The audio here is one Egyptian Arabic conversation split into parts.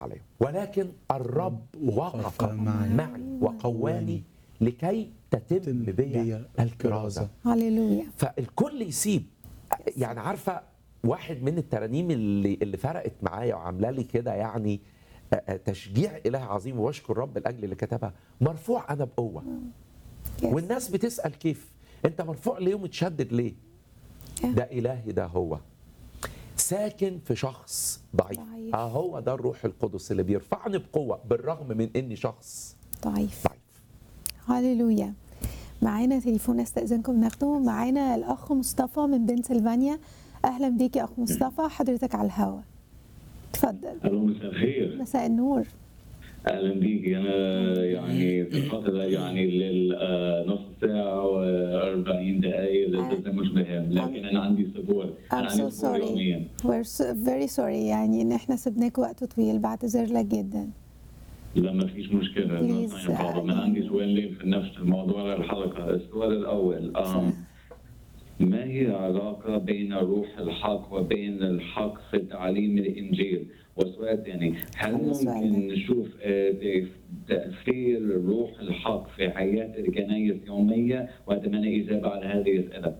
عليهم ولكن الرب وقف معي. معي وقواني لكي تتم تتم بي بي الكرازه الكرازة. هللويا فالكل يسيب يعني عارفه واحد من الترانيم اللي اللي فرقت معايا وعامله لي كده يعني آه، آه، تشجيع اله عظيم واشكر رب لاجل اللي كتبها مرفوع انا بقوه Yes. والناس بتسال كيف انت مرفوع ليه ومتشدد ليه Yeah. ده الهي ده هو ساكن في شخص ضعيف ضعيف. اه هو ده الروح القدس اللي بيرفعني بقوه بالرغم من اني شخص ضعيف ضعيف هللويا معانا تليفون استاذنكم ناخده معانا الاخ مصطفى من بنسلفانيا اهلا بيك يا اخ مصطفى حضرتك على الهوا اتفضل الو مساء الخير مساء النور اهلا بيكي انا يعني في الفتره يعني للنص ساعه و40 دقائق ده مش مهم لكن انا عندي سبور I'm انا so عندي سبور sorry يوميا we're so very sorry يعني ان احنا سبناك وقت طويل بعتذر لك جدا لا ما فيش مشكله Please, no problem. انا عندي سؤالين في نفس الموضوع الحلقه السؤال الاول أم ما هي العلاقة بين روح الحق وبين الحق في تعليم الإنجيل؟ والسؤال الثاني هل حلو السؤال ممكن ده. نشوف آه، تأثير روح الحق في حياة الكنائس يومية؟ وأتمنى إجابة على هذه الأسئلة.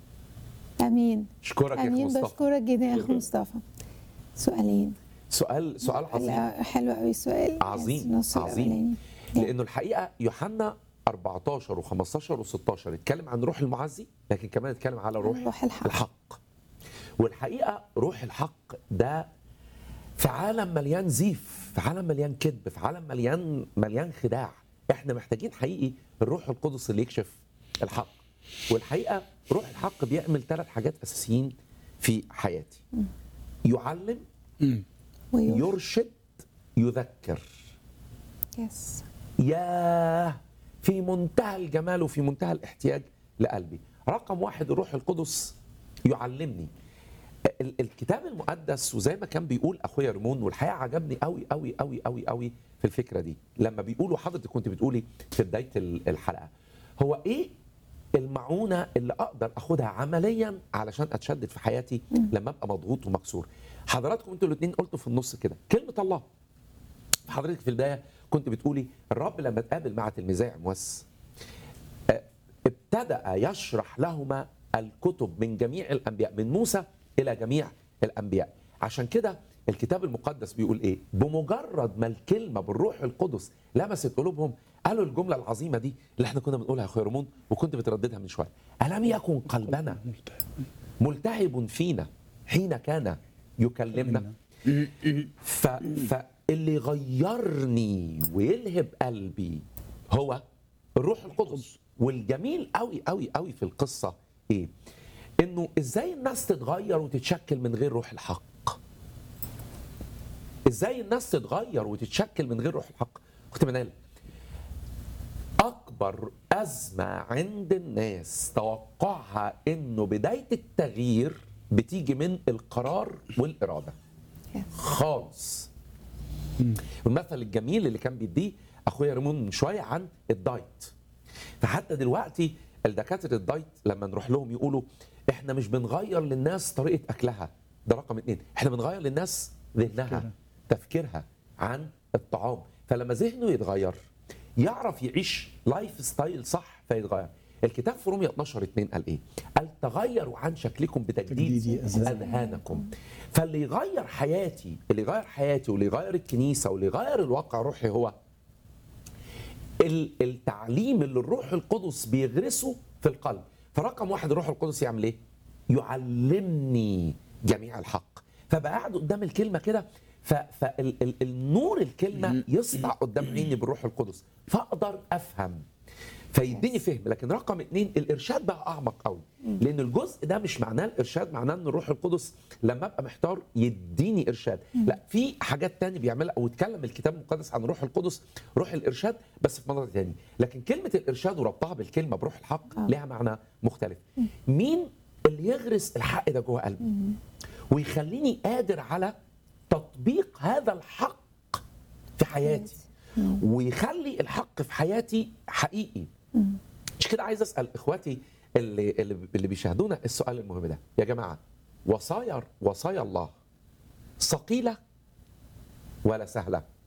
امين اشكرك يا أخي امين مصطفى بشكرك جدا يا اخ شكرا. مصطفى سؤالين سؤال سؤال عظيم لا، حلو قوي السؤال عظيم، النص عظيم. الأولاني. لانه الحقيقه يوحنا 14 و15 و16 اتكلم عن روح المعزي لكن كمان اتكلم على روح, روح الحق. الحق والحقيقه روح الحق ده في عالم مليان زيف في عالم مليان كذب في عالم مليان مليان خداع احنا محتاجين حقيقي الروح القدس اللي يكشف الحق والحقيقه روح الحق بيعمل ثلاث حاجات اساسيين في حياتي يعلم ويوح. يرشد يذكر يس ياه في منتهى الجمال وفي منتهى الاحتياج لقلبي رقم واحد الروح القدس يعلمني ال- الكتاب المقدس وزي ما كان بيقول اخويا ريمون والحقيقه عجبني قوي قوي قوي قوي قوي في الفكره دي لما بيقولوا حضرتك كنت بتقولي في بدايه ال- الحلقه هو ايه المعونه اللي اقدر اخدها عمليا علشان اتشدد في حياتي لما ابقى مضغوط ومكسور حضراتكم انتوا الاثنين قلتوا في النص كده كلمه الله حضرتك في البدايه كنت بتقولي الرب لما اتقابل مع تلميذي عمواس آه، ابتدأ يشرح لهما الكتب من جميع الأنبياء من موسى إلى جميع الأنبياء عشان كده الكتاب المقدس بيقول إيه بمجرد ما الكلمة بالروح القدس لمست قلوبهم قالوا الجملة العظيمة دي اللي احنا كنا بنقولها يا أخويا رمون وكنت بترددها من شوية ألم يكن قلبنا ملتهب فينا حين كان يكلمنا ف... فاللي يغيرني ويلهب قلبي هو الروح القدس والجميل قوي قوي قوي في القصه ايه انه ازاي الناس تتغير وتتشكل من غير روح الحق ازاي الناس تتغير وتتشكل من غير روح الحق اخت منال اكبر ازمه عند الناس توقعها انه بدايه التغيير بتيجي من القرار والاراده يس. خالص المثل الجميل اللي كان بيديه اخويا ريمون من شويه عن الدايت فحتى دلوقتي الدكاتره الدايت لما نروح لهم يقولوا احنا مش بنغير للناس طريقه اكلها ده رقم اتنين احنا بنغير للناس ذهنها تفكيرها عن الطعام فلما ذهنه يتغير يعرف يعيش لايف ستايل صح فيتغير الكتاب في رومية 12 2 قال ايه؟ قال تغيروا عن شكلكم بتجديد تجديد أذهان. اذهانكم فاللي يغير حياتي اللي يغير حياتي واللي يغير الكنيسه واللي يغير الواقع الروحي هو ال- التعليم اللي الروح القدس بيغرسه في القلب فرقم واحد الروح القدس يعمل ايه يعلمني جميع الحق فبقى قاعد قدام الكلمه كده فالنور الكلمه يسطع قدام عيني بالروح القدس فاقدر افهم فيديني فهم لكن رقم اتنين الارشاد بقى اعمق قوي لان الجزء ده مش معناه الارشاد معناه ان الروح القدس لما ابقى محتار يديني ارشاد لا في حاجات تاني بيعملها او اتكلم الكتاب المقدس عن روح القدس روح الارشاد بس في منظر تاني لكن كلمه الارشاد وربطها بالكلمه بروح الحق آه. ليها معنى مختلف مين اللي يغرس الحق ده جوه قلبي ويخليني قادر على تطبيق هذا الحق في حياتي ويخلي الحق في حياتي حقيقي مش كده عايز اسال اخواتي اللي اللي اللي بيشاهدونا السؤال المهم ده يا جماعه وصايا وصايا الله ثقيله ولا سهله